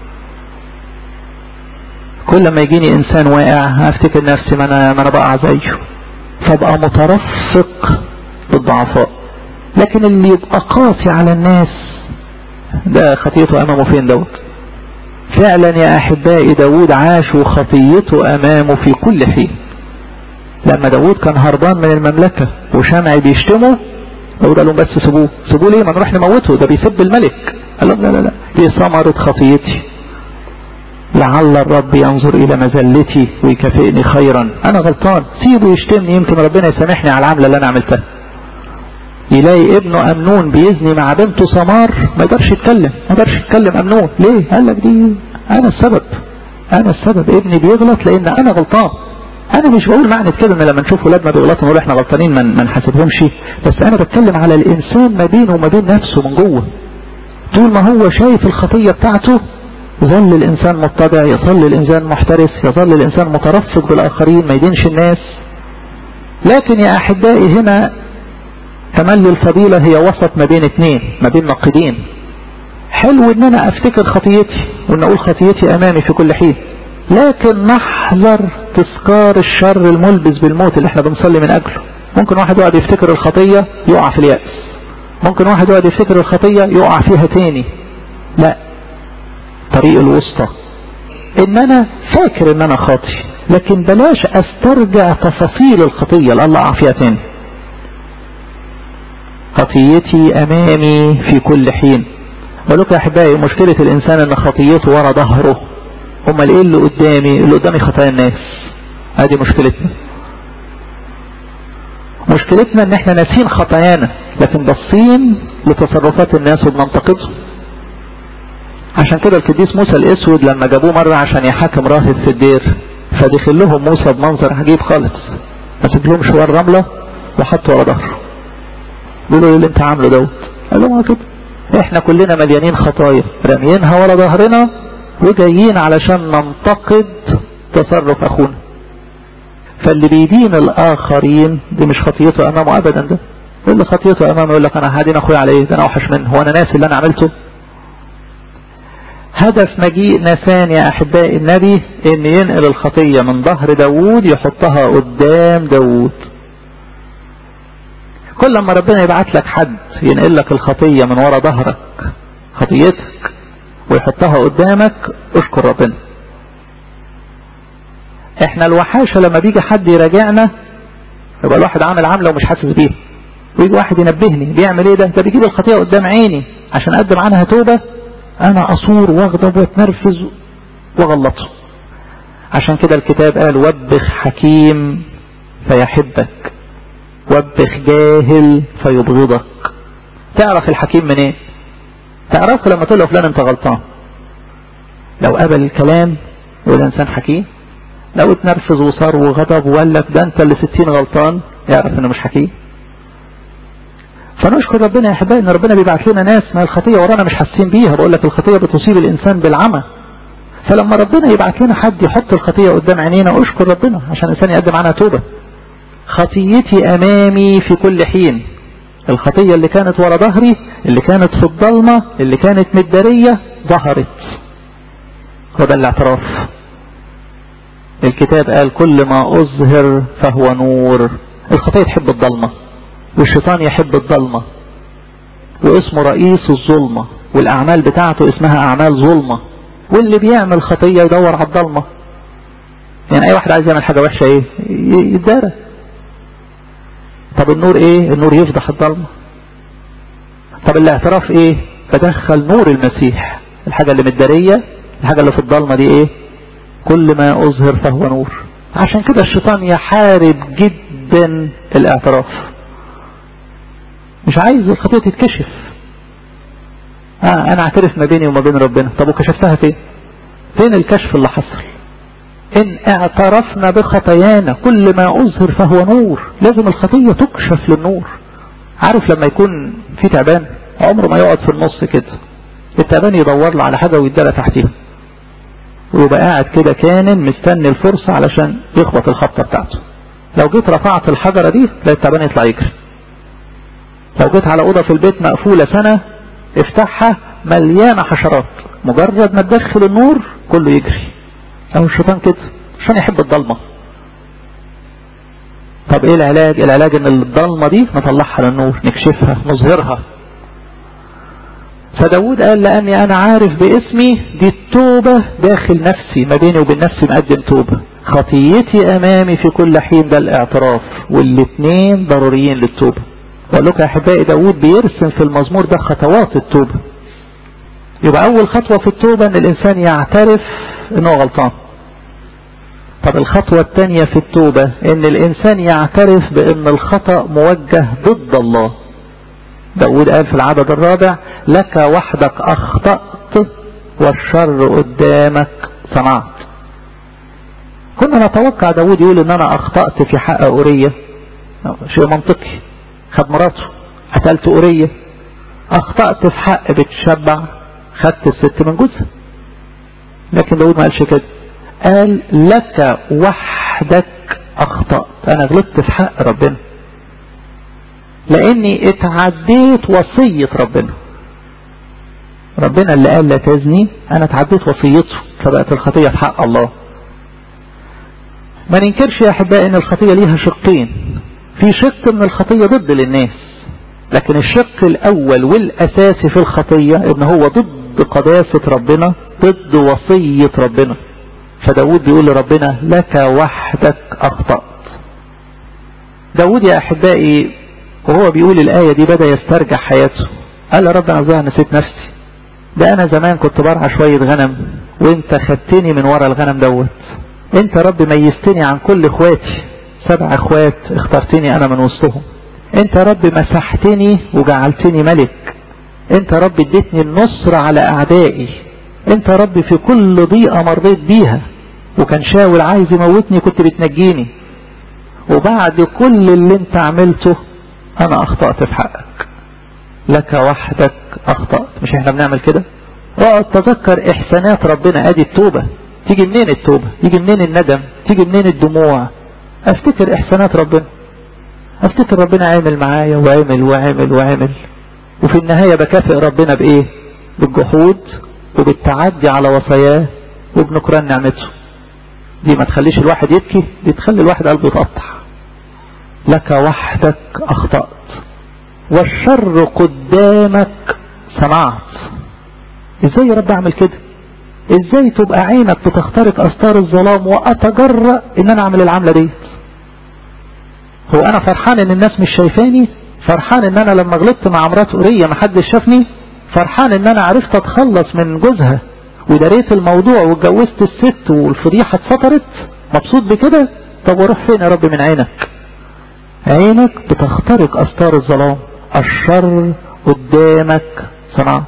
كل ما يجيني انسان واقع افتكر نفسي ما انا ما انا بقع زيه فابقى مترفق بالضعفاء لكن اللي يبقى قاسي على الناس ده خطيته امامه فين دوت فعلا يا احبائي داود عاش وخطيته امامه في كل حين لما داود كان هربان من المملكة وشمعي بيشتمه داود قال لهم بس سيبوه سيبوه ليه ما نروح نموته ده بيسب الملك قال لهم لا لا لا دي ثمرة خطيتي لعل الرب ينظر الى مزلتي ويكافئني خيرا انا غلطان سيبه يشتمني يمكن ربنا يسامحني على العملة اللي انا عملتها يلاقي ابنه امنون بيزني مع بنته سمار ما يقدرش يتكلم ما يقدرش يتكلم امنون ليه قال لك دي انا السبب انا السبب ابني بيغلط لان انا غلطان انا مش بقول معنى كده ان لما نشوف ولادنا بيغلطوا نقول احنا غلطانين ما نحاسبهمش بس انا بتكلم على الانسان ما بينه وما بين نفسه من جوه طول ما هو شايف الخطية بتاعته يظل الانسان متضع يظل الانسان محترس يظل الانسان مترفق بالاخرين ما يدينش الناس لكن يا احبائي هنا تملي الفضيلة هي وسط ما بين اثنين ما بين نقيضين حلو ان انا افتكر خطيتي وان اقول خطيتي امامي في كل حين لكن نحذر تذكار الشر الملبس بالموت اللي احنا بنصلي من اجله ممكن واحد يقعد يفتكر الخطية يقع في اليأس ممكن واحد يقعد يفتكر الخطية يقع فيها تاني لا طريق الوسطى ان انا فاكر ان انا خاطي لكن بلاش استرجع تفاصيل الخطية لألا اقع فيها تاني خطيتي امامي في كل حين ولك يا احبائي مشكلة الانسان ان خطيته ورا ظهره امال ايه اللي قدامي اللي قدامي خطايا الناس ادي مشكلتنا مشكلتنا ان احنا ناسين خطايانا لكن باصين لتصرفات الناس وبننتقدهم عشان كده القديس موسى الاسود لما جابوه مرة عشان يحاكم راهب في الدير فدخل لهم موسى بمنظر عجيب خالص ما سيبلهم شوار رملة وحط ورا ظهره بيقولوا له اللي انت عامله دوت قال لهم كده احنا كلنا مليانين خطايا راميينها ورا ظهرنا وجايين علشان ننتقد تصرف اخونا فاللي بيدين الاخرين دي مش خطيته امامه ابدا ده اللي خطيته امامه يقول لك انا هدين اخويا على ايه ده انا اوحش منه هو انا ناسي اللي انا عملته هدف مجيء نسان يا احبائي النبي ان ينقل الخطية من ظهر داوود يحطها قدام داوود كل ما ربنا يبعت لك حد ينقل لك الخطية من ورا ظهرك خطيتك ويحطها قدامك اشكر ربنا احنا الوحاشة لما بيجي حد يراجعنا يبقى الواحد عامل عاملة ومش حاسس بيها ويجي واحد ينبهني بيعمل ايه ده ده بيجيب الخطيئة قدام عيني عشان اقدم عنها توبة انا اصور واغضب واتنرفز واغلطه عشان كده الكتاب قال وبخ حكيم فيحبك وبخ جاهل فيبغضك تعرف الحكيم منين ايه؟ تعرفه لما تقول له فلان انت غلطان لو قبل الكلام يقول انسان حكيم لو اتنرفز وصار وغضب وقال لك ده انت اللي ستين غلطان يعرف انه مش حكيم فنشكر ربنا يا احبائي ان ربنا بيبعت لنا ناس ما الخطيه ورانا مش حاسين بيها بقول لك الخطيه بتصيب الانسان بالعمى فلما ربنا يبعت لنا حد يحط الخطيه قدام عينينا اشكر ربنا عشان الانسان يقدم عنها توبه خطيتي امامي في كل حين الخطية اللي كانت ورا ظهري اللي كانت في الضلمة اللي كانت مدارية ظهرت هو ده الاعتراف الكتاب قال كل ما أظهر فهو نور الخطية تحب الضلمة والشيطان يحب الضلمة واسمه رئيس الظلمة والأعمال بتاعته اسمها أعمال ظلمة واللي بيعمل خطية يدور على الضلمة يعني أي واحد عايز يعمل حاجة وحشة إيه يتدارى طب النور إيه النور يفضح الضلمة طب الاعتراف إيه بدخل نور المسيح الحاجة اللي متدارية الحاجة اللي في الضلمة دي إيه كل ما أظهر فهو نور عشان كده الشيطان يحارب جدا الاعتراف مش عايز الخطية تتكشف آه انا اعترف ما بيني وما بين ربنا طب وكشفتها فين فين الكشف اللي حصل ان اعترفنا بخطايانا كل ما اظهر فهو نور لازم الخطية تكشف للنور عارف لما يكون في تعبان عمره ما يقعد في النص كده التعبان يدور له على حاجة ويدلى تحتيها ويبقى قاعد كده كان مستني الفرصة علشان يخبط الخبطة بتاعته لو جيت رفعت الحجرة دي تلاقي التعبان يطلع يجري لو جيت على أوضة في البيت مقفولة سنة افتحها مليانة حشرات مجرد ما تدخل النور كله يجري أو الشيطان كده عشان يحب الضلمة طب ايه العلاج العلاج ان الضلمة دي نطلعها للنور نكشفها نظهرها فداود قال لأني أنا عارف باسمي دي التوبة داخل نفسي ما بيني وبين نفسي مقدم توبة خطيتي أمامي في كل حين ده الاعتراف والاثنين ضروريين للتوبة بقول لكم يا أحبائي داود بيرسم في المزمور ده خطوات التوبة يبقى أول خطوة في التوبة أن الإنسان يعترف أنه غلطان طب الخطوة الثانية في التوبة أن الإنسان يعترف بأن الخطأ موجه ضد الله داود قال في العدد الرابع لك وحدك أخطأت والشر قدامك صنعت كنا نتوقع داود يقول ان انا اخطأت في حق اورية شيء منطقي خد مراته قتلت اورية اخطأت في حق بتشبع خدت الست من جوزها لكن داود ما قالش كده قال لك وحدك اخطأت انا غلطت في حق ربنا لاني اتعديت وصية ربنا ربنا اللي قال لا تزني انا اتعديت وصيته فبقت الخطية في حق الله ما ننكرش يا احبائي ان الخطية ليها شقين في شق من الخطية ضد للناس لكن الشق الاول والاساسي في الخطية ان هو ضد قداسة ربنا ضد وصية ربنا فداود بيقول لربنا لك وحدك اخطأت داود يا احبائي وهو بيقول الآية دي بدأ يسترجع حياته قال يا رب انا ازاي نسيت نفسي ده انا زمان كنت برعى شوية غنم وانت خدتني من ورا الغنم دوت انت رب ميزتني عن كل اخواتي سبع اخوات اخترتني انا من وسطهم انت رب مسحتني وجعلتني ملك انت رب اديتني النصر على اعدائي انت رب في كل ضيقة مريت بيها وكان شاول عايز يموتني كنت بتنجيني وبعد كل اللي انت عملته انا اخطأت في حقك لك وحدك اخطأت مش احنا بنعمل كده اقعد تذكر احسانات ربنا ادي التوبة تيجي منين التوبة تيجي منين الندم تيجي منين الدموع افتكر احسانات ربنا افتكر ربنا عامل معايا وعمل وعمل وعمل وفي النهاية بكافئ ربنا بايه بالجحود وبالتعدي على وصاياه وبنكران نعمته دي ما تخليش الواحد يبكي دي تخلي الواحد قلبه يتقطع لك وحدك اخطأت والشر قدامك صنعت ازاي يا رب اعمل كده ازاي تبقى عينك بتخترق استار الظلام واتجرأ ان انا اعمل العملة دي هو انا فرحان ان الناس مش شايفاني فرحان ان انا لما غلطت مع مرات قرية محدش شافني فرحان ان انا عرفت اتخلص من جوزها وداريت الموضوع واتجوزت الست والفضيحة اتسطرت مبسوط بكده طب واروح فين يا رب من عينك عينك بتخترق استار الظلام الشر قدامك صنعت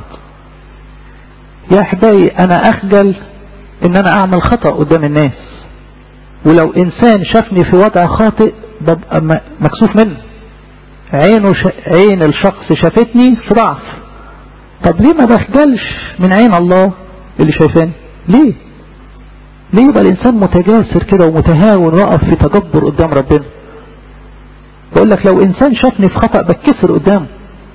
يا احبائي انا اخجل ان انا اعمل خطأ قدام الناس ولو انسان شافني في وضع خاطئ ببقى مكسوف منه عينه ش... عين الشخص شافتني في ضعف طب ليه ما بخجلش من عين الله اللي شايفاني ليه ليه يبقى الانسان متجاسر كده ومتهاون وقف في تجبر قدام ربنا بقول لك لو انسان شافني في خطأ بتكسر قدامه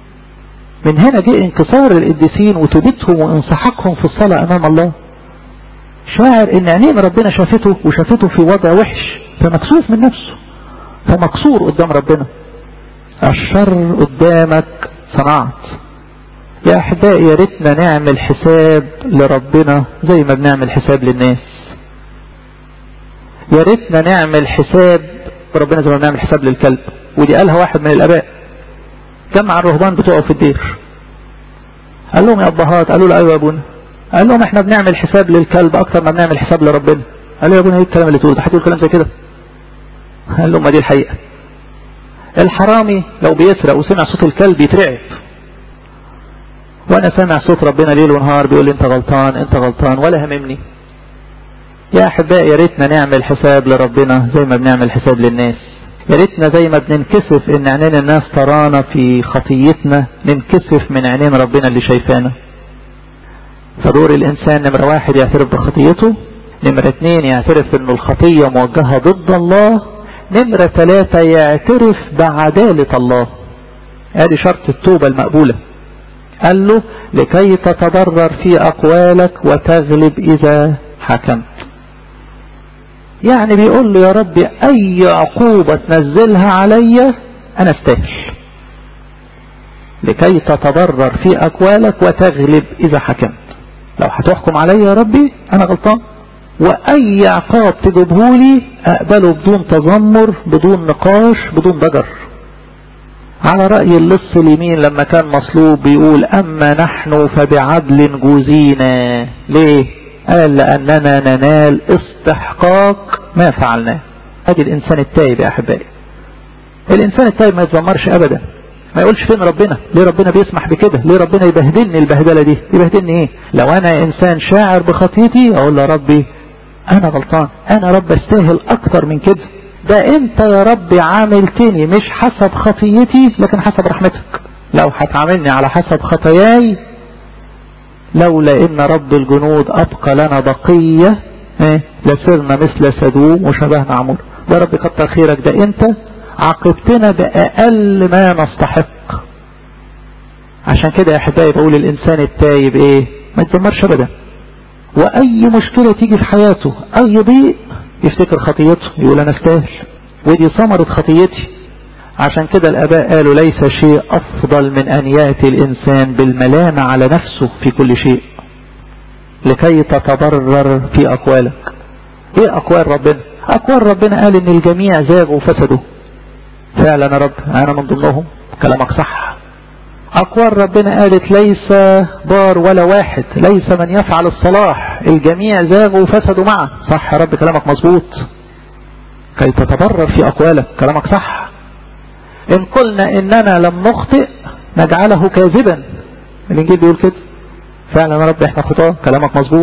من هنا جه انكسار القديسين وتوبتهم وانسحاقهم في الصلاة امام الله شاعر ان عينين ربنا شافته وشافته في وضع وحش فمكسوف من نفسه فمكسور قدام ربنا الشر قدامك صنعت يا احبائي يا ريتنا نعمل حساب لربنا زي ما بنعمل حساب للناس يا ريتنا نعمل حساب ربنا زي ما بنعمل حساب للكلب ودي قالها واحد من الاباء جمع الرهبان بتوعه في الدير قال لهم يا ابهات قالوا له ايوه يا ابونا قال لهم احنا بنعمل حساب للكلب اكتر ما بنعمل حساب لربنا قال له يا ابونا ايه الكلام اللي تقوله ده هتقول كلام زي كده قال لهم ما دي الحقيقه الحرامي لو بيسرق وسمع صوت الكلب يترعب وانا سامع صوت ربنا ليل ونهار بيقول لي انت غلطان انت غلطان ولا هممني يا احبائي يا ريتنا نعمل حساب لربنا زي ما بنعمل حساب للناس يا ريتنا زي ما بننكسف ان عينين الناس ترانا في خطيتنا ننكسف من عينين ربنا اللي شايفانا فدور الانسان نمرة واحد يعترف بخطيته نمرة اتنين يعترف انه الخطية موجهة ضد الله نمرة ثلاثة يعترف بعدالة الله ادي شرط التوبة المقبولة قال له لكي تتضرر في اقوالك وتغلب اذا حكمت يعني بيقول له يا رب اي عقوبة تنزلها عليا انا استاهل لكي تتضرر في اقوالك وتغلب اذا حكمت لو هتحكم عليا يا ربي انا غلطان واي عقاب تجيبهولي اقبله بدون تذمر بدون نقاش بدون ضجر على رأي اللص اليمين لما كان مصلوب بيقول اما نحن فبعدل جوزينا ليه قال لاننا ننال استحقاق ما فعلناه ادي الانسان التائب يا احبائي الانسان التائب ما يتذمرش ابدا ما يقولش فين ربنا ليه ربنا بيسمح بكده ليه ربنا يبهدلني البهدلة دي يبهدلني ايه لو انا انسان شاعر بخطيتي اقول له ربي انا غلطان انا رب استاهل اكتر من كده ده انت يا ربي عاملتني مش حسب خطيتي لكن حسب رحمتك لو هتعاملني على حسب خطاياي لولا ان رب الجنود ابقى لنا بقية ايه لسرنا مثل سدوم وشبهنا عمور يا رب كتر خيرك ده انت عاقبتنا بأقل ما نستحق عشان كده يا احبائي بقول الانسان التايب ايه ما يتذمرش ابدا واي مشكلة تيجي في حياته اي ضيق يفتكر خطيته يقول انا استاهل ودي ثمرة خطيتي عشان كده الاباء قالوا ليس شيء افضل من ان يأتي الانسان بالملامة على نفسه في كل شيء لكي تتضرر في اقوالك ايه اقوال ربنا اقوال ربنا قال ان الجميع زاغوا وفسدوا فعلا يا رب انا من ضمنهم كلامك صح اقوال ربنا قالت ليس بار ولا واحد ليس من يفعل الصلاح الجميع زاغوا وفسدوا معه صح يا رب كلامك مظبوط كي تتبرر في اقوالك كلامك صح ان قلنا اننا لم نخطئ نجعله كاذبا الانجيل بيقول كده فعلا يا رب احنا خطاه كلامك مظبوط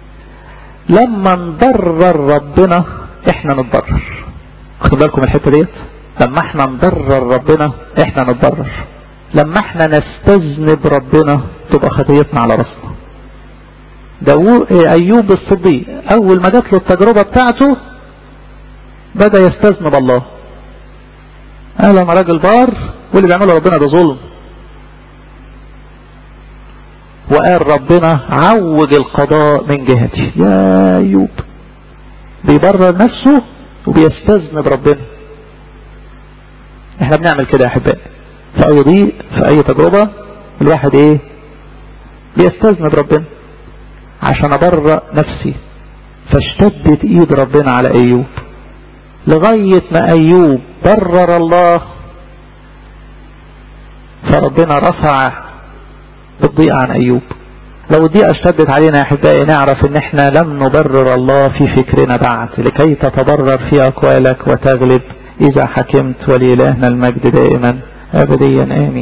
لما نضرر ربنا احنا نتضرر خدوا بالكم الحته ديت لما احنا نضرر ربنا احنا نتضرر لما احنا نستذنب ربنا تبقى خطيتنا على راسنا داوود ايوب الصديق اول ما جات له التجربة بتاعته بدأ يستذنب الله قال انا راجل بار واللي بيعمله ربنا ده ظلم وقال ربنا عوج القضاء من جهتي يا ايوب بيبرر نفسه وبيستذنب ربنا احنا بنعمل كده يا احبائي في اي ضيق في اي تجربة الواحد ايه بيستذنب ربنا عشان ابرأ نفسي فاشتدت ايد ربنا على ايوب لغاية ما ايوب برر الله فربنا رفع الضيق عن ايوب لو الضيقة اشتدت علينا يا احبائي نعرف ان احنا لم نبرر الله في فكرنا بعد لكي تتبرر في اقوالك وتغلب اذا حكمت ولإلهنا المجد دائما ابديا امين